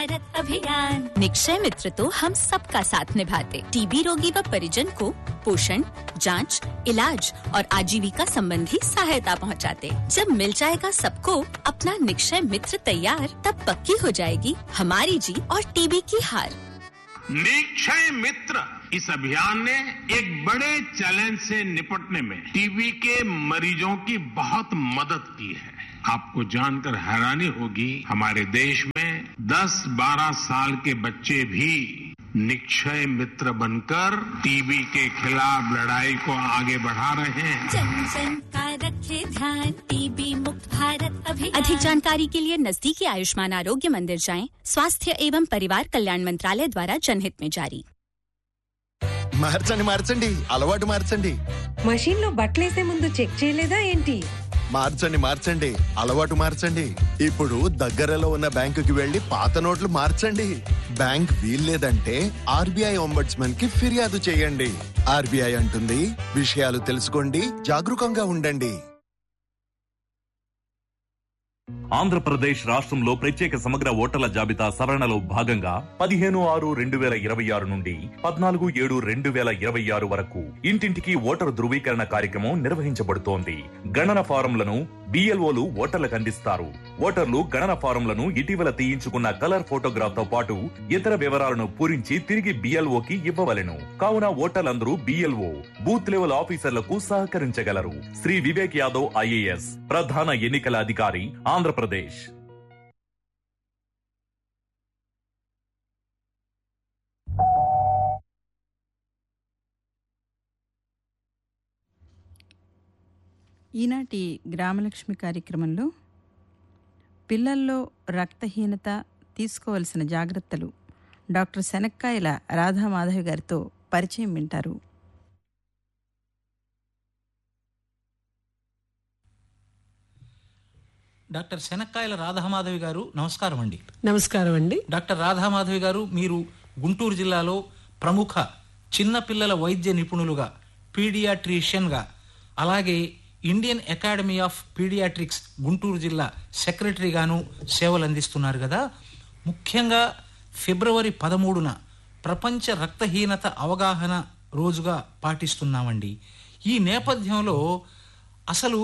भारत अभियान निक्षय मित्र तो हम सबका साथ निभाते टीबी रोगी व परिजन को पोषण जांच, इलाज और आजीविका संबंधी सहायता पहुंचाते। जब मिल जाएगा सबको अपना निक्षय मित्र तैयार तब पक्की हो जाएगी हमारी जीत और टीबी की हार निक्षय मित्र इस अभियान ने एक बड़े चैलेंज से निपटने में टीबी के मरीजों की बहुत मदद की है आपको जानकर हैरानी होगी हमारे देश में 10-12 साल के बच्चे भी निक्षय मित्र बनकर टीबी के खिलाफ लड़ाई को आगे बढ़ा रहे हैं जन जन का रखे ध्यान टीबी मुक्त भारत अभियान अधिक जानकारी के लिए नजदीकी आयुष्मान आरोग्य मंदिर जाएं स्वास्थ्य एवं परिवार कल्याण मंत्रालय द्वारा जनहित में जारी మార్చండి మార్చండి అలవాటు మార్చండి మషీన్ లో బట్టలేసే ముందు చెక్ చేయలేదా ఏంటి మార్చండి మార్చండి అలవాటు మార్చండి ఇప్పుడు దగ్గరలో ఉన్న బ్యాంకుకి వెళ్లి పాత నోట్లు మార్చండి బ్యాంక్ వీల్లేదంటే ఆర్బీఐ ఒంబడ్స్మన్ కి ఫిర్యాదు చేయండి ఆర్బీఐ అంటుంది విషయాలు తెలుసుకోండి జాగరూకంగా ఉండండి ఆంధ్రప్రదేశ్ రాష్ట్రంలో ప్రత్యేక సమగ్ర ఓటర్ల జాబితా సవరణలో భాగంగా పదిహేను ఆరు రెండు వేల ఇరవై ఆరు నుండి పద్నాలుగు ఏడు రెండు వేల ఇరవై ఆరు వరకు ఇంటింటికి ఓటరు ధృవీకరణ కార్యక్రమం నిర్వహించబడుతోంది గణన ఫారంలను బిఎల్ఓలు ఓటర్లకు అందిస్తారు ఓటర్లు గణన ఫారంలను ఇటీవల తీయించుకున్న కలర్ ఫోటోగ్రాఫ్ తో పాటు ఇతర వివరాలను పూరించి తిరిగి బిఎల్ఓకి ఇవ్వవలెను కావున ఓటర్లందరూ బిఎల్ఓ బూత్ లెవెల్ ఆఫీసర్లకు సహకరించగలరు శ్రీ వివేక్ యాదవ్ ఐఏఎస్ ప్రధాన ఎన్నికల అధికారి ఆంధ్రప్రదేశ్ ఈనాటి గ్రామలక్ష్మి కార్యక్రమంలో పిల్లల్లో రక్తహీనత తీసుకోవలసిన జాగ్రత్తలు డాక్టర్ శనక్కాయల రాధామాధవి గారితో పరిచయం వింటారు డాక్టర్ శనక్కాయల రాధామాధవి గారు నమస్కారం అండి నమస్కారం అండి డాక్టర్ రాధామాధవి గారు మీరు గుంటూరు జిల్లాలో ప్రముఖ చిన్నపిల్లల వైద్య నిపుణులుగా పీడియాట్రిషియన్గా అలాగే Indian academy of paediatrics Guntur జిల్లా సెక్రటరీగాను సేవలు అందిస్తున్నారు కదా ముఖ్యంగా ఫిబ్రవరి పదమూడున ప్రపంచ రక్తహీనత అవగాహన రోజుగా పాటిస్తున్నామండి ఈ నేపథ్యంలో అసలు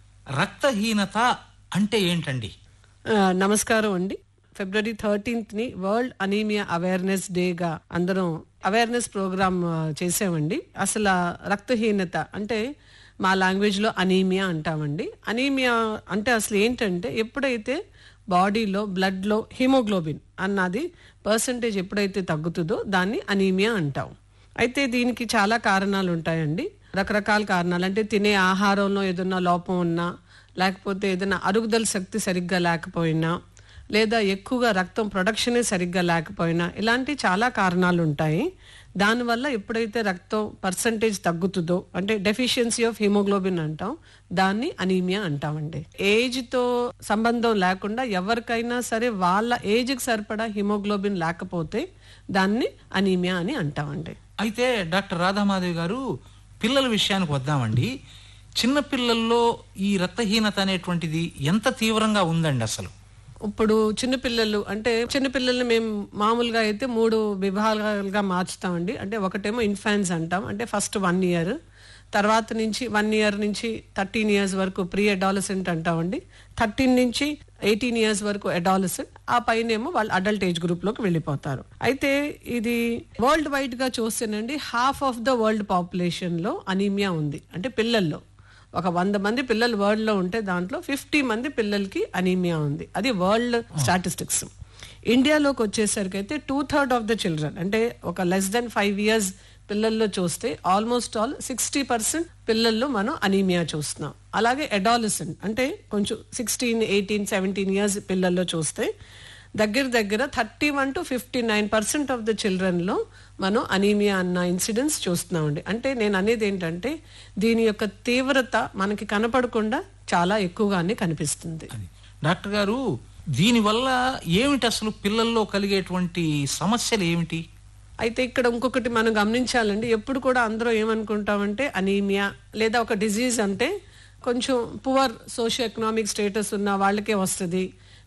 రక్తహీనత అంటే ఏంటండి ఆ, నమస్కారం అండి ఫిబ్రవరి థర్టీన్త్ ని వరల్డ్ అనీమియా అవేర్నెస్ డేగా అందరం అవేర్నెస్ ప్రోగ్రామ్ ఆ, చేసామండి అసలు ఆ రక్తహీనత అంటే మా లాంగ్వేజ్ లో అనీమియా అంటామండి అనీమియా అంటే అసలు ఏంటంటే ఎప్పుడైతే బాడీలో బ్లడ్ లో హిమోగ్లోబిన్ అన్నది పర్సంటేజ్ ఎప్పుడైతే తగ్గుతుందో దాన్ని అనీమియా అంటాం అయితే దీనికి చాలా కారణాలు ఉంటాయండి రకరకాల కారణాలు అంటే తినే ఆహారంలో ఏదైనా లోపం ఉన్నా లేకపోతే ఏదైనా అరుగుదల శక్తి సరిగ్గా లేకపోయినా లేదా ఎక్కువగా రక్తం ప్రొడక్షనే సరిగ్గా లేకపోయినా ఇలాంటి చాలా కారణాలు ఉంటాయి దానివల్ల ఎప్పుడైతే రక్తం పర్సంటేజ్ తగ్గుతుందో అంటే డెఫిషియన్సీ ఆఫ్ హిమోగ్లోబిన్ అంటాం దాన్ని అనీమియా అంటామండి ఏజ్తో సంబంధం లేకుండా ఎవరికైనా సరే వాళ్ళ ఏజ్కి సరిపడా హిమోగ్లోబిన్ లేకపోతే దాన్ని అనీమియా అని అంటామండి అయితే డాక్టర్ రాధామాధవి గారు పిల్లల విషయానికి వద్దామండి చిన్న పిల్లల్లో ఈ రక్తహీనత అనేటువంటిది ఎంత తీవ్రంగా ఉందండి అసలు ఇప్పుడు చిన్నపిల్లలు అంటే చిన్నపిల్లల్ని మేము మామూలుగా అయితే మూడు విభాగాలుగా మార్చుతామండి అంటే ఒకటేమో ఇన్ఫాన్స్ అంటాం అంటే ఫస్ట్ వన్ ఇయర్ తర్వాత నుంచి వన్ ఇయర్ నుంచి థర్టీన్ ఇయర్స్ వరకు ప్రీ అడాలసెంట్ అంటామండి థర్టీన్ నుంచి ఎయిటీన్ ఇయర్స్ వరకు అడాలసెంట్ ఆ పైనేమో వాళ్ళు అడల్ట్ ఏజ్ గ్రూప్ లోకి వెళ్ళిపోతారు అయితే ఇది వరల్డ్ వైడ్ గా చూస్తేనండి half of the world population లో అనీమియా ఉంది అంటే పిల్లల్లో ఒక వంద మంది పిల్లలు వరల్డ్ లో ఉంటే దాంట్లో ఫిఫ్టీ మంది పిల్లలకి అనీమియా ఉంది అది వరల్డ్ స్టాటిస్టిక్స్ ఇండియాలోకి వచ్చేసరికి అయితే two third of the children అంటే ఒక లెస్ దెన్ ఫైవ్ ఇయర్స్ పిల్లల్లో చూస్తే ఆల్మోస్ట్ ఆల్ సిక్స్టీ పర్సెంట్ పిల్లల్లో మనం అనీమియా చూస్తున్నాం అలాగే అడాలసెంట్ అంటే కొంచెం సిక్స్టీన్ ఎయిటీన్ సెవెంటీన్ ఇయర్స్ పిల్లల్లో చూస్తే దగ్గర దగ్గర thirty one to fifty nine percent of the చిల్డ్రన్లో మనం అనీమియా అన్న ఇన్సిడెంట్స్ చూస్తున్నామండి అంటే నేను అనేది ఏంటంటే దీని యొక్క తీవ్రత మనకి కనపడకుండా చాలా ఎక్కువగానే కనిపిస్తుంది డాక్టర్ గారు దీనివల్ల ఏమిటి అసలు పిల్లల్లో కలిగేటువంటి సమస్యలు ఏమిటి అయితే ఇక్కడ ఇంకొకటి మనం గమనించాలండి ఎప్పుడు కూడా అందరూ ఏమనుకుంటామంటే అనీమియా లేదా ఒక డిజీజ్ అంటే కొంచెం పువర్ సోషియో ఎకనామిక్ స్టేటస్ ఉన్న వాళ్ళకే వస్తుంది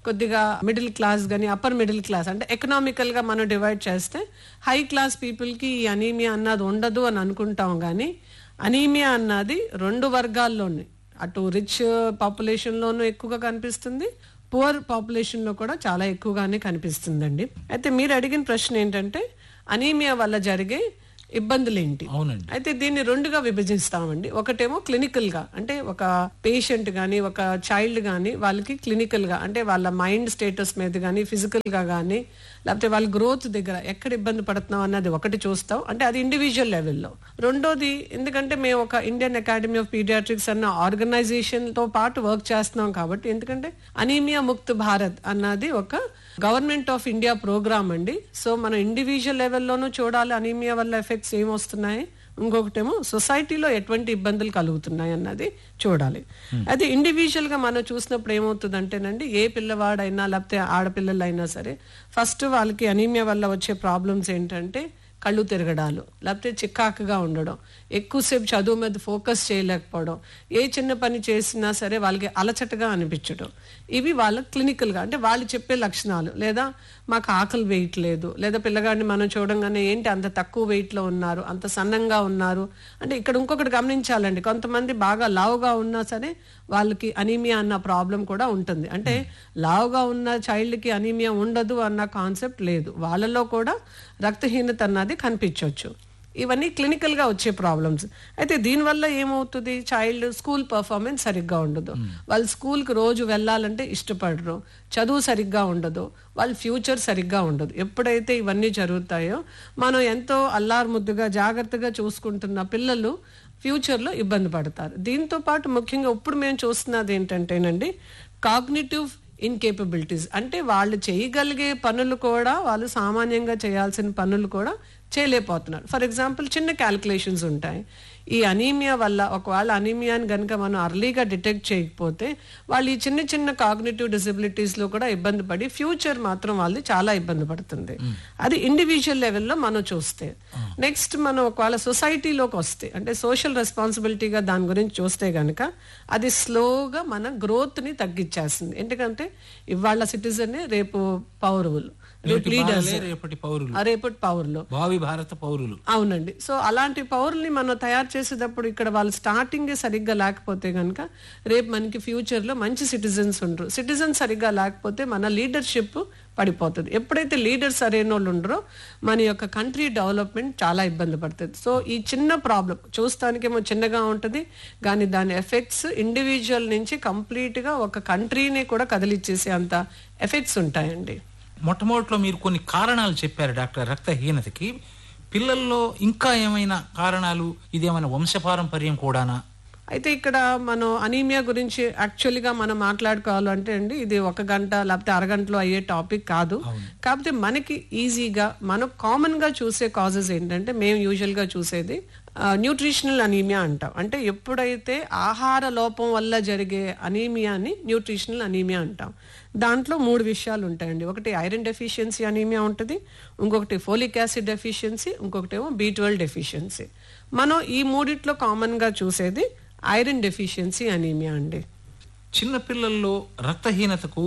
కొద్దిగా మిడిల్ క్లాస్ కానీ అప్పర్ మిడిల్ క్లాస్ అంటే ఎకనామికల్ గా మనం డివైడ్ చేస్తే హై క్లాస్ పీపుల్ కి ఈ అనీమియా అన్నది ఉండదు అని అనుకుంటాం కానీ అనీమియా అన్నది రెండు వర్గాల్లోని అటు రిచ్ పాపులేషన్ లోనూ ఎక్కువగా కనిపిస్తుంది పువర్ పాపులేషన్ లో కూడా చాలా ఎక్కువగానే కనిపిస్తుందండి అయితే మీరు అడిగిన ప్రశ్న ఏంటంటే అనీమియా వల్ల జరిగే ఇబ్బందులు ఏంటి అవునండి. అయితే దీన్ని రెండుగా విభజిస్తామండి ఒకటేమో క్లినికల్ గా అంటే ఒక పేషెంట్ గాని ఒక చైల్డ్ గాని వాళ్ళకి క్లినికల్ గా అంటే వాళ్ళ మైండ్ స్టేటస్ మీద గాని ఫిజికల్ గా గాని లేకపోతే వాళ్ళ గ్రోత్ దగ్గర ఎక్కడ ఇబ్బంది పడుతున్నాం అన్నది ఒకటి చూస్తాం అంటే అది ఇండివిజువల్ లెవెల్లో రెండోది ఎందుకంటే మేము ఒక ఇండియన్ అకాడమీ ఆఫ్ పీడియాట్రిక్స్ అన్న ఆర్గనైజేషన్ తో పాటు వర్క్ చేస్తున్నాం కాబట్టి ఎందుకంటే అనీమియా ముక్త్ భారత్ అన్నది ఒక గవర్నమెంట్ ఆఫ్ ఇండియా ప్రోగ్రామ్ అండి సో మనం ఇండివిజువల్ లెవెల్లోనూ చూడాలి అనీమియా వల్ల ఎఫెక్ట్స్ ఏమొస్తున్నాయి ఇంకొకటేమో సొసైటీలో ఎటువంటి ఇబ్బందులు కలుగుతున్నాయి అన్నది చూడాలి అయితే ఇండివిజువల్ గా మనం చూసినప్పుడు ఏమవుతుందంటేనండి ఏ పిల్లవాడైనా లేకపోతే ఆడపిల్లలైనా సరే ఫస్ట్ వాళ్ళకి అనీమియా వల్ల వచ్చే ప్రాబ్లమ్స్ ఏంటంటే కళ్ళు తిరగడాలు లేకపోతే చిక్కాకుగా ఉండడం ఎక్కువసేపు చదువు మీద ఫోకస్ చేయలేకపోవడం ఏ చిన్న పని చేసినా సరే వాళ్ళకి అలచటగా అనిపించడం ఇవి వాళ్ళ క్లినికల్గా అంటే వాళ్ళు చెప్పే లక్షణాలు లేదా మాకు ఆకలి వేయట్లేదు లేదా పిల్లగాడిని మనం చూడంగానే ఏంటి అంత తక్కువ వెయిట్లో ఉన్నారు అంత సన్నంగా ఉన్నారు అంటే ఇక్కడ ఇంకొకటి గమనించాలండి కొంతమంది బాగా లావుగా ఉన్నా సరే వాళ్ళకి అనీమియా అన్న ప్రాబ్లం కూడా ఉంటుంది అంటే లావుగా ఉన్న చైల్డ్కి అనీమియా ఉండదు అన్న కాన్సెప్ట్ లేదు వాళ్ళలో కూడా రక్తహీనత అన్నది కనిపించవచ్చు ఇవన్నీ క్లినికల్ గా వచ్చే ప్రాబ్లమ్స్ అయితే దీనివల్ల ఏమవుతుంది చైల్డ్ స్కూల్ పర్ఫార్మెన్స్ సరిగ్గా ఉండదు వాళ్ళు స్కూల్ కి రోజు వెళ్ళాలంటే ఇష్టపడరు చదువు సరిగ్గా ఉండదు వాళ్ళ ఫ్యూచర్ సరిగ్గా ఉండదు ఎప్పుడైతే ఇవన్నీ జరుగుతాయో మనం ఎంతో అల్లారు ముద్దుగా జాగ్రత్తగా చూసుకుంటున్న పిల్లలు ఫ్యూచర్లో ఇబ్బంది పడతారు దీంతో పాటు ముఖ్యంగా ఇప్పుడు మేము చూస్తున్నది ఏంటంటేనండి కాగ్నిటివ్ ఇన్కేపబిలిటీస్ అంటే వాళ్ళు చేయగలిగే పనులు కూడా వాళ్ళు సామాన్యంగా చేయాల్సిన పనులు కూడా చేయలేకపోతున్నారు ఫర్ ఎగ్జాంపుల్ చిన్న క్యాలిక్యులేషన్స్ ఉంటాయి ఈ అనీమియా వల్ల ఒకవేళ అనీమియాని కనుక మనం అర్లీగా డిటెక్ట్ చేయకపోతే వాళ్ళు ఈ చిన్న చిన్న కాగ్నిటివ్ డిసబిలిటీస్ లో కూడా ఇబ్బంది పడి ఫ్యూచర్ మాత్రం వాళ్ళు చాలా ఇబ్బంది పడుతుంది అది ఇండివిజువల్ లెవెల్లో మనం చూస్తే నెక్స్ట్ మనం ఒకవేళ సొసైటీలోకి వస్తే అంటే సోషల్ రెస్పాన్సిబిలిటీగా దాని గురించి చూస్తే గనక అది స్లోగా మన గ్రోత్ ని తగ్గించేస్తుంది ఎందుకంటే ఇవాళ సిటిజన్ రేపు పౌరులు రేపు నేటి లీడర్స్ బాలలే రేపటి పౌరులు రేపటి పౌరులు భావి భారత పౌరులు అవునండి సో అలాంటి పౌరుల్ని మనం తయారు చేసేటప్పుడు ఇక్కడ వాళ్ళు స్టార్టింగ్ సరిగ్గా లేకపోతే కనుక రేపు మనకి ఫ్యూచర్ లో మంచి సిటిజన్స్ ఉండరు సిటిజన్స్ సరిగ్గా లేకపోతే మన లీడర్షిప్ పడిపోతుంది ఎప్పుడైతే లీడర్స్ సరైన వాళ్ళు ఉండరో మన యొక్క కంట్రీ డెవలప్మెంట్ చాలా ఇబ్బంది పడుతుంది సో ఈ చిన్న ప్రాబ్లం చూస్తానికేమో చిన్నగా ఉంటుంది కానీ దాని ఎఫెక్ట్స్ ఇండివిజువల్ నుంచి కంప్లీట్ గా ఒక కంట్రీని కూడా కదిలిచ్చేసే అంత ఎఫెక్ట్స్ ఉంటాయండి మొట్టమొదటిలో మీరు కొన్ని కారణాలు చెప్పారు డాక్టర్ రక్తహీనతకి పిల్లల్లో ఇంకా ఏమైనా కారణాలు ఇదేమైనా వంశపారంపర్యం కూడానా అయితే ఇక్కడ మనం అనీమియా గురించి యాక్చువల్గా మనం మాట్లాడుకోవాలంటే అండి ఇది ఒక గంట లేకపోతే అరగంటలో అయ్యే టాపిక్ కాదు కాకపోతే మనకి ఈజీగా మనం కామన్ గా చూసే కాజెస్ ఏంటంటే మేము యూజువల్ గా చూసేది న్యూట్రిషనల్ అనీమియా అంటాం అంటే ఎప్పుడైతే ఆహార లోపం వల్ల జరిగే అనీమియాని న్యూట్రిషనల్ అనీమియా అంటాం దాంట్లో మూడు విషయాలు ఉంటాయండి ఒకటి ఐరన్ డెఫిషియన్సీ అనీమియా ఉంటుంది ఇంకొకటి ఫోలిక్ యాసిడ్ డెఫిషియన్సీ ఇంకొకటి ఏమో బీ ట్వెల్వ్ డెఫిషియన్సీ మనం ఈ మూడిట్లో కామన్ గా చూసేది ఐరన్ డెఫిషియన్సీ అనీమియా అండి చిన్న పిల్లల్లో రక్తహీనతకు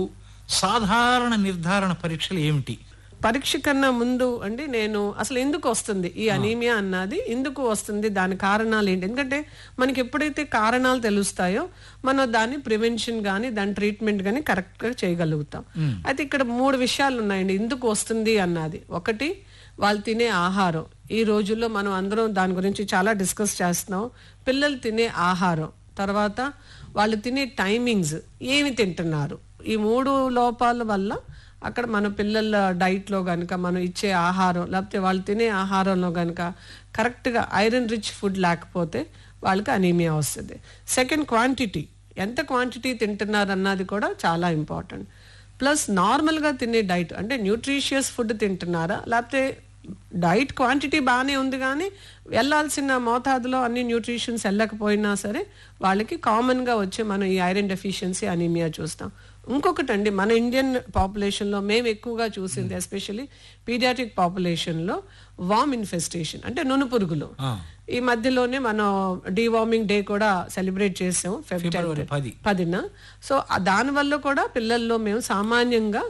సాధారణ నిర్ధారణ పరీక్షలు ఏమిటి పరీక్ష కన్నా ముందు అండి నేను అసలు ఎందుకు వస్తుంది ఈ అనీమియా అన్నది ఎందుకు వస్తుంది దాని కారణాలు ఏంటి ఎందుకంటే మనకి ఎప్పుడైతే కారణాలు తెలుస్తాయో మనం దాన్ని ప్రివెన్షన్ కానీ దాని ట్రీట్మెంట్ కానీ కరెక్ట్ గా చేయగలుగుతాం అయితే ఇక్కడ మూడు విషయాలు ఉన్నాయండి ఎందుకు వస్తుంది అన్నది ఒకటి వాళ్ళు తినే ఆహారం ఈ రోజుల్లో మనం అందరం దాని గురించి చాలా డిస్కస్ చేస్తున్నాం పిల్లలు తినే ఆహారం తర్వాత వాళ్ళు తినే టైమింగ్స్ ఏమి తింటున్నారు ఈ మూడు లోపాల వల్ల అక్కడ మన పిల్లల డైట్లో కనుక మనం ఇచ్చే ఆహారం లేకపోతే వాళ్ళు తినే ఆహారంలో కనుక కరెక్ట్గా ఐరన్ రిచ్ ఫుడ్ లేకపోతే వాళ్ళకి అనీమియా వస్తుంది సెకండ్ క్వాంటిటీ ఎంత క్వాంటిటీ తింటున్నారు అన్నది కూడా చాలా ఇంపార్టెంట్ ప్లస్ నార్మల్గా తినే డైట్ అంటే న్యూట్రిషియస్ ఫుడ్ తింటున్నారా లేకపోతే డైట్ క్వాంటిటీ బాగానే ఉంది కానీ వెళ్ళాల్సిన మోతాదులో అన్ని న్యూట్రిషన్స్ వెళ్ళకపోయినా సరే వాళ్ళకి కామన్గా వచ్చే మనం ఈ ఐరన్ డెఫిషియన్సీ అనీమియా చూస్తాం ఇంకొకటి అండి మన ఇండియన్ పాపులేషన్ లో మేము ఎక్కువగా చూసింది ఎస్పెషల్లీ పీడియాట్రిక్ పాపులేషన్ లో వామ్ ఇన్ఫెస్టేషన్ అంటే నును పురుగులు ఈ మధ్యలోనే మనం డీవార్మింగ్ డే కూడా సెలబ్రేట్ చేసాం ఫిబ్రవరి పది. పదిన సో ఆ దాని వల్ల కూడా పిల్లల్లో మేము సామాన్యంగా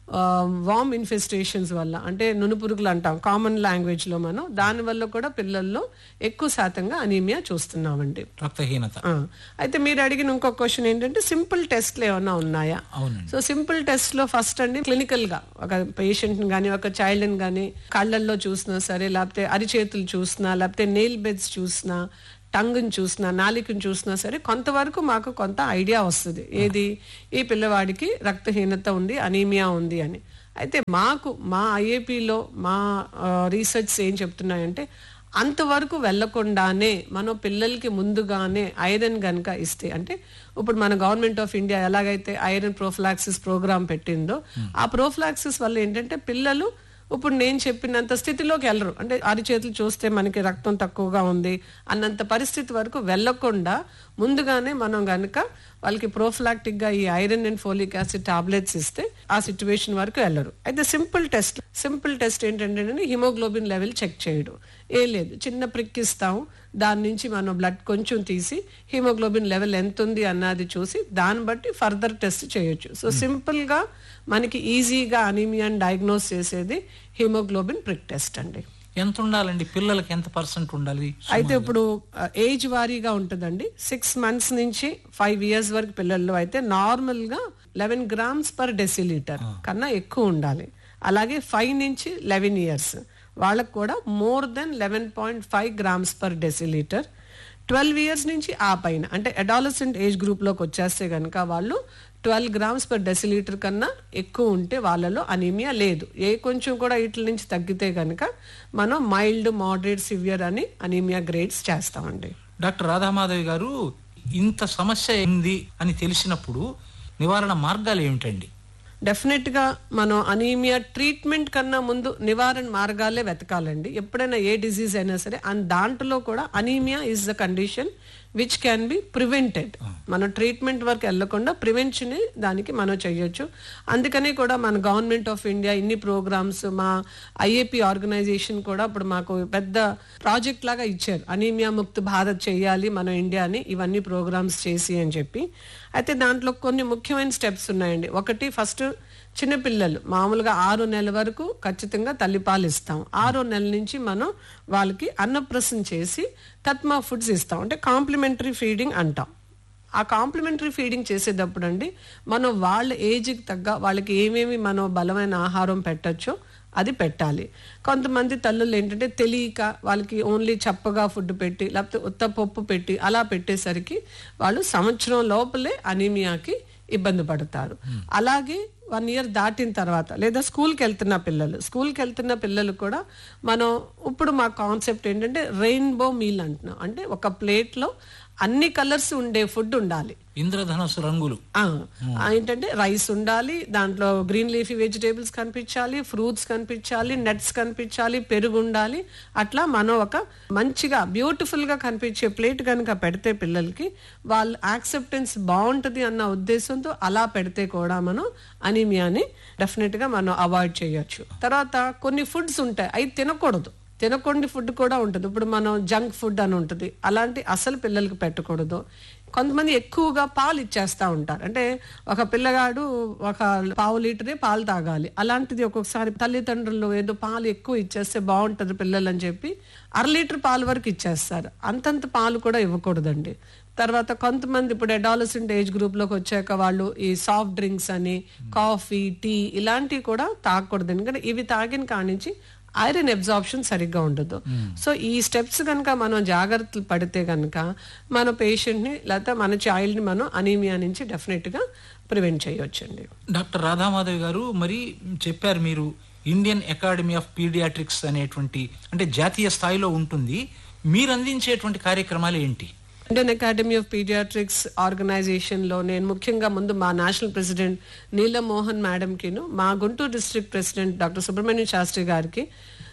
వామ్ ఇన్ఫెస్టేషన్స్ వల్ల అంటే నునుపురుగులు అంటాం కామన్ లాంగ్వేజ్ లో మనం దాని వల్ల కూడా పిల్లల్లో ఎక్కువ శాతంగా అనీమియా చూస్తున్నామండి రక్తహీనత ఆ, అయితే మీరు అడిగిన ఇంకొక క్వశ్చన్ ఏంటంటే సింపుల్ టెస్ట్లు ఏమైనా ఉన్నాయా అవునండి. సో సింపుల్ టెస్ట్ లో ఫస్ట్ అండి క్లినికల్ గా ఒక పేషెంట్ ని కానీ ఒక చైల్డ్ ని కానీ కళ్ళల్లో చూసినా సరే లేకపోతే అరిచేతులు చూసినా లేకపోతే నెయిల్ బెడ్స్ చూసినా టంగుని చూసినా నాలికని చూసినా సరే కొంతవరకు మాకు కొంత ఐడియా వస్తుంది ఏది ఈ పిల్లవాడికి రక్తహీనత ఉంది అనీమియా ఉంది అని అయితే మాకు మా ఐఏపీలో మా రీసెర్చ్ ఏం చెప్తున్నాయంటే అంతవరకు వెళ్లకుండానే మనం పిల్లలకి ముందుగానే ఐరన్ గనక ఇస్తే అంటే ఇప్పుడు మన గవర్నమెంట్ ఆఫ్ ఇండియా ఎలాగైతే ఐరన్ ప్రోఫ్లాక్సిస్ ప్రోగ్రామ్ పెట్టిందో ఆ ప్రోఫ్లాక్సిస్ వల్ల ఏంటంటే పిల్లలు ఇప్పుడు నేను చెప్పినంత స్థితిలోకి వెళ్ళరు అంటే అరిచేతులు చూస్తే మనకి రక్తం తక్కువగా ఉంది అన్నంత పరిస్థితి వరకు వెళ్ళకుండా ముందుగానే మనం గనుక వాళ్ళకి ప్రోఫ్లాక్టిక్ గా ఈ iron and folic acid tablets ఇస్తే ఆ సిచ్యువేషన్ వరకు వెళ్ళరు అయితే సింపుల్ టెస్ట్ సింపుల్ టెస్ట్ ఏంటంటే హిమోగ్లోబిన్ లెవెల్ చెక్ చేయడం ఏ లేదు చిన్న ప్రిక్ ఇస్తాం దాని నుంచి మనం బ్లడ్ కొంచెం తీసి హిమోగ్లోబిన్ లెవెల్ ఎంత ఉంది అన్నది చూసి దాన్ని బట్టి ఫర్దర్ టెస్ట్ చేయొచ్చు సో సింపుల్ గా మనకి ఈజీగా అనీమియాని డయాగ్నోస్ చేసేది హిమోగ్లోబిన్ ప్రిక్ టెస్ట్ అండి ఎంత ఉండాలండి పిల్లలకి ఎంత పర్సెంట్ ఉండాలి అయితే ఇప్పుడు ఏజ్ వారీగా ఉంటుందండి సిక్స్ మంత్స్ నుంచి ఫైవ్ ఇయర్స్ వరకు పిల్లల్లో అయితే నార్మల్ గా లెవెన్ గ్రామ్స్ పర్ డెసిలీటర్ కన్నా ఎక్కువ ఉండాలి అలాగే ఫైవ్ నుంచి లెవెన్ ఇయర్స్ వాళ్ళకు కూడా more than eleven point five grams per decilitre twelve years నుంచి ఆ పైన అంటే అడాలసెంట్ ఏజ్ గ్రూప్లోకి వచ్చేస్తే కనుక వాళ్ళు ట్వెల్వ్ గ్రామ్స్ పర్ డెసిలీటర్ కన్నా ఎక్కువ ఉంటే వాళ్ళలో అనీమియా లేదు ఏ కొంచెం కూడా వీటి నుంచి తగ్గితే కనుక మనం మైల్డ్ మోడరేట్ సివియర్ అని అనీమియా గ్రేడ్స్ చేస్తామండి డాక్టర్ రాధామాధవి గారు ఇంత సమస్య ఉంది అని తెలిసినప్పుడు నివారణ మార్గాలు ఏమిటండి డెఫినెట్ గా మనం అనీమియా ట్రీట్మెంట్ కన్నా ముందు నివారణ మార్గాలే వెతకాలండి ఎప్పుడైనా ఏ డిసీజ్ అయినా సరే అండ్ దాంట్లో కూడా anaemia is the condition which can be prevented మనం ట్రీట్మెంట్ వరకు వెళ్లకుండా ప్రివెన్షన్ దానికి మనం చేయొచ్చు అందుకని కూడా మన గవర్నమెంట్ ఆఫ్ ఇండియా ఇన్ని ప్రోగ్రామ్స్ మా ఐఏపీ ఆర్గనైజేషన్ కూడా ఇప్పుడు మాకు పెద్ద ప్రాజెక్ట్ లాగా ఇచ్చారు అనీమియా ముక్త భారత్ చేయాలి మన ఇండియాని ఇవన్నీ ప్రోగ్రామ్స్ చేసి అని చెప్పి అయితే దాంట్లో కొన్ని ముఖ్యమైన స్టెప్స్ ఉన్నాయండి ఒకటి ఫస్ట్ చిన్నపిల్లలు మామూలుగా ఆరు నెలల వరకు ఖచ్చితంగా తల్లిపాలు ఇస్తాం ఆరో నెల నుంచి మనం వాళ్ళకి అన్నప్రసన చేసి తత్మా ఫుడ్స్ ఇస్తాం అంటే కాంప్లిమెంటరీ ఫీడింగ్ అంటాం ఆ కాంప్లిమెంటరీ ఫీడింగ్ చేసేటప్పుడు అండి మనం వాళ్ళ ఏజ్కి తగ్గ వాళ్ళకి ఏమేమి మనం బలమైన ఆహారం పెట్టచ్చో అది పెట్టాలి కొంతమంది తల్లులు ఏంటంటే తెలియక వాళ్ళకి ఓన్లీ చప్పగా ఫుడ్ పెట్టి లేకపోతే ఉత్త పప్పు పెట్టి అలా పెట్టేసరికి వాళ్ళు సంవత్సరం లోపలే అనీమియాకి ఇబ్బంది పడతారు అలాగే వన్ ఇయర్ దాటిన తర్వాత లేదా స్కూల్కి వెళ్తున్న పిల్లలు స్కూల్కి వెళ్తున్న పిల్లలు కూడా మనం ఇప్పుడు మా కాన్సెప్ట్ ఏంటంటే రెయిన్బో మీల్ అంటున్నాం అంటే ఒక ప్లేట్లో అన్ని కలర్స్ ఉండే ఫుడ్ ఉండాలి ఇంద్రధనస్సు రంగులు ఆ, ఆ, ఏంటంటే రైస్ ఉండాలి దాంట్లో గ్రీన్ లీఫీ వెజిటేబుల్స్ కనిపించాలి ఫ్రూట్స్ కనిపించాలి నట్స్ కనిపించాలి పెరుగు ఉండాలి అట్లా మనం ఒక మంచిగా బ్యూటిఫుల్ గా కనిపించే ప్లేట్ కనుక పెడితే పిల్లలకి వాళ్ళ యాక్సెప్టెన్స్ బాగుంటది అన్న ఉద్దేశంతో అలా పెడితే కూడా మనం అనీమియాని డెఫినెట్ గా మనం అవాయిడ్ చేయొచ్చు తర్వాత కొన్ని ఫుడ్స్ ఉంటాయి అవి తినకూడదు తినకుండా ఫుడ్ కూడా ఉంటుంది ఇప్పుడు మనం జంక్ ఫుడ్ అని ఉంటుంది అలాంటి అసలు పిల్లలకి పెట్టకూడదు కొంతమంది ఎక్కువగా పాలు ఇచ్చేస్తా ఉంటారు అంటే ఒక పిల్లగాడు ఒక పావు లీటరే పాలు తాగాలి అలాంటిది ఒక్కొక్కసారి తల్లిదండ్రులు ఏదో పాలు ఎక్కువ ఇచ్చేస్తే బాగుంటుంది పిల్లలు అని చెప్పి అర లీటర్ పాలు వరకు ఇచ్చేస్తారు అంతంత పాలు కూడా ఇవ్వకూడదండి తర్వాత కొంతమంది ఇప్పుడు అడాలసెంట్ ఏజ్ గ్రూప్ లోకి వచ్చాక వాళ్ళు ఈ సాఫ్ట్ డ్రింక్స్ అని కాఫీ టీ ఇలాంటివి కూడా తాగకూడదు ఎందుకంటే ఇవి తాగిన కానించి ఐరన్ అబ్జార్ప్షన్ సరిగ్గా ఉండదు సో ఈ స్టెప్స్ కనుక మనం జాగ్రత్తలు పడితే కనుక మన పేషెంట్ ని లేకపోతే మన చైల్డ్ ని మనం అనీమియా నుంచి డెఫినెట్ గా ప్రివెంట్ చేయొచ్చండి డాక్టర్ రాధామాధవి గారు మరి చెప్పారు మీరు ఇండియన్ అకాడమీ ఆఫ్ పీడియాట్రిక్స్ అనేటువంటి అంటే జాతీయ స్థాయిలో ఉంటుంది మీరు అందించేటువంటి కార్యక్రమాలు ఏంటి Indian academy of paediatrics organisation లో నేను ముఖ్యంగా ముందు మా నేషనల్ ప్రెసిడెంట్ నీలం మోహన్ మేడం కిను మా Guntur district president doctor Subrahmanyam Sastri గారికి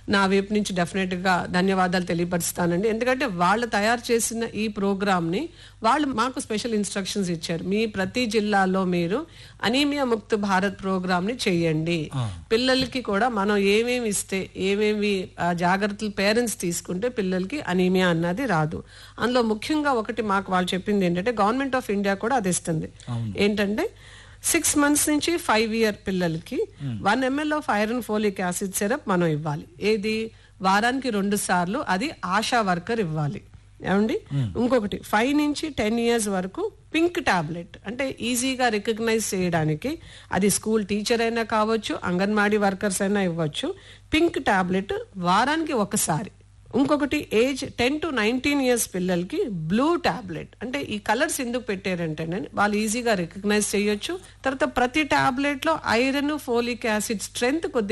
నా వైపు నుంచి డెఫినెట్ గా ధన్యవాదాలు తెలియపరుస్తానండి ఎందుకంటే వాళ్ళు తయారు చేసిన ఈ ప్రోగ్రామ్ ని వాళ్ళు మాకు స్పెషల్ ఇన్స్ట్రక్షన్స్ ఇచ్చారు మీ ప్రతి జిల్లాలో మీరు అనీమియా ముక్త భారత్ ప్రోగ్రామ్ ని చేయండి పిల్లలకి కూడా మనం ఏమేమి ఇస్తే ఏమేమి ఆ, జాగ్రత్తలు పేరెంట్స్ తీసుకుంటే పిల్లలకి అనీమియా అన్నది రాదు అందులో ముఖ్యంగా ఒకటి మాకు వాళ్ళు చెప్పింది ఏంటంటే గవర్నమెంట్ ఆఫ్ ఇండియా కూడా అది ఇస్తుంది ఏంటంటే సిక్స్ మంత్స్ నుంచి ఫైవ్ ఇయర్ పిల్లలకి one ML of iron folic acid syrup మనం ఇవ్వాలి ఏది వారానికి రెండు సార్లు అది ఆశా వర్కర్ ఇవ్వాలి ఏమండి ఇంకొకటి ఫైవ్ నుంచి టెన్ ఇయర్స్ వరకు పింక్ టాబ్లెట్ అంటే ఈజీగా రికగ్నైజ్ చేయడానికి అది స్కూల్ టీచర్ అయినా కావచ్చు అంగన్వాడీ వర్కర్స్ అయినా ఇవ్వచ్చు పింక్ టాబ్లెట్ వారానికి ఒకసారి ఇంకొకటి age ten to nineteen years పిల్లలకి బ్లూ టాబ్లెట్ అంటే ఈ కలర్స్ ఎందుకు పెట్టారంటే వాళ్ళు ఈజీగా రికగ్నైజ్ చేయొచ్చు తర్వాత ప్రతి టాబ్లెట్ లో ఐరన్ ఫోలిక్ యాసిడ్ స్ట్రెంత్ కొద్దిగా